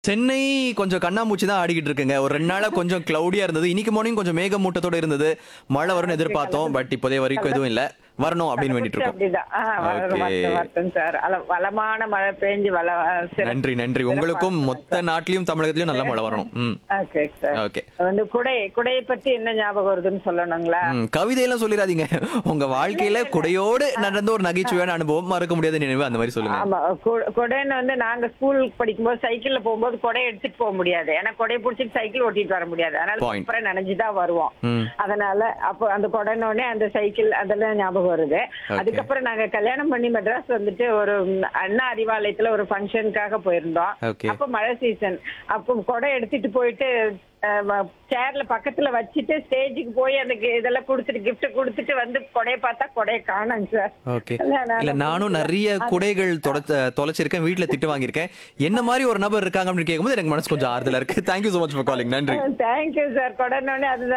சென்னை கொஞ்சம் கண்ணாமூச்சி தான் ஆடிக்கிட்டு இருக்குங்க ஒரு ரெண்டு நாளா கொஞ்சம் கிளவுடியா இருந்தது இன்னைக்கு மார்னிங் கொஞ்சம் மேகமூட்டத்தோட இருந்தது மழை வரும்னு எதிர்பார்த்தோம் பட் இப்போதைய வரைக்கும் எதுவும் இல்ல வரணும் அப்படின்னு வேண்டிட்டு இருக்கோம் அப்படிதான் ஆ, வளரும், Okay. வரட்டும், வரட்டும் சார் அல- வளமான மழை பெஞ்சு வள சிறப்பு. நன்றி நன்றி உங்களுக்கும் மொத்த நாட்டிலையும் தமிழகத்திலயும் நல்ல மழை வரணும் ம் ஓகே சார் ஓகே வந்து குடை குடையை பத்தி என்ன ஞாபகம் வருதுன்னு சொல்லணுங்களா ம், கவிதையெல்லாம் சொல்லிடாதீங்க உங்க வாழ்க்கையில குடையோடு நடந்த ஒரு நகைச்சுவையான அனுபவம் மறக்க முடியாத நினைவு அந்த மாதிரி சொல்லுங்க ஆமா கு- குடைன்னு வந்து நாங்க ஸ்கூல் படிக்கும்போது சைக்கிள்ல போகும்போது குடை எடுத்துட்டு போக முடியாது ஏன்னா குடையை பிடிச்சிட்டு சைக்கிள் ஓட்டிட்டு வர முடியாது அதனால Point. அப்புறம் நனைஞ்சுதான் வருவோம் ம். அதனால அப்போ அந்த குடைனோடனே அந்த சைக்கிள் அதெல்லாம் ஞாபகம் வருது அதுக்கப்புறம் நாங்க கல்யாணம் பண்ணி மெட்ராஸ் வந்துட்டு ஒரு ம், அண்ணா அறிவாலயத்துல ஒரு ஃபங்க்ஷனுக்காக போயிருந்தோம் Okay. அப்போ மழை சீசன் அப்போ குடை எடுத்துட்டு போயிட்டு சேர்ல பக்கத்துல வச்சுட்டு ஸ்டேஜுக்கு போய் அந்த gi- இதெல்லாம் கொடுத்துட்டு gift கொடுத்துட்டு வந்து கொடையை பார்த்தா கொடையை காணோங்க சார் ஓகே இல்ல நானும் நிறைய குடைகள் தொலைச்ச- தொலைச்சிருக்கேன் வீட்ல திட்டு வாங்கியிருக்கேன் என்ன மாதிரி ஒரு நபர் இருக்காங்க அப்படின்னு கேட்கும்போது எனக்கு மனசு கொஞ்சம் ஆறுதலா இருக்கு thank you so much for calling நன்றி தேங்க்யூ சார் கொடனோடனே அதுதான்